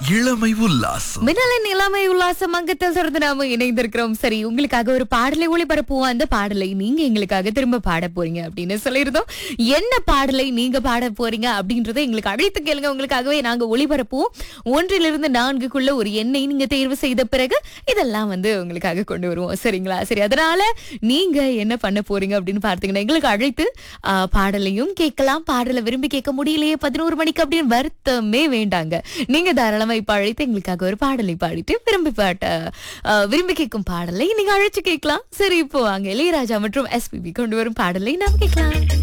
இளமை உல்லாசம் மின்னலின் இளமை உல்லாச மங்கத்தில் தொடர்ந்து நாம இணைந்திருக்கிறோம் சரி உங்களுக்காக ஒரு பாடலை ஒளிபரப்புவோம் அந்த பாடலை நீங்க எங்களுக்காக திரும்ப பாட போறீங்க அப்படின்னு சொல்லியிருந்தோம் என்ன பாடலை நீங்க பாட போறீங்க அப்படின்றத எங்களுக்கு அழைத்து கேளுங்க உங்களுக்காகவே நாங்க ஒளிபரப்புவோம் ஒன்றிலிருந்து நான்குக்குள்ள ஒரு எண்ணை நீங்க தேர்வு செய்த பிறகு இதெல்லாம் வந்து உங்களுக்காக கொண்டு வருவோம் சரிங்களா சரி அதனால நீங்க என்ன பண்ண போறீங்க அப்படின்னு பார்த்தீங்கன்னா எங்களுக்கு அழைத்து ஆ, பாடலையும் கேட்கலாம் பாடலை விரும்பி கேட்க முடியலையே பதினோரு மணிக்கு அப்படின்னு வருத்தமே வேண்டாங்க நீங்க தாராளமா இப்ப அழைத்து எங்களுக்காக ஒரு பாடலை பாடிட்டு விரும்பி பாட்ட ஆ, விரும்பி கேட்கும் பாடலை நீங்க அழைச்சு கேட்கலாம் சரி இப்போ அங்க இளையராஜா மற்றும் எஸ்பிபி கொண்டு வரும் பாடலை நாம் கேட்கலாம்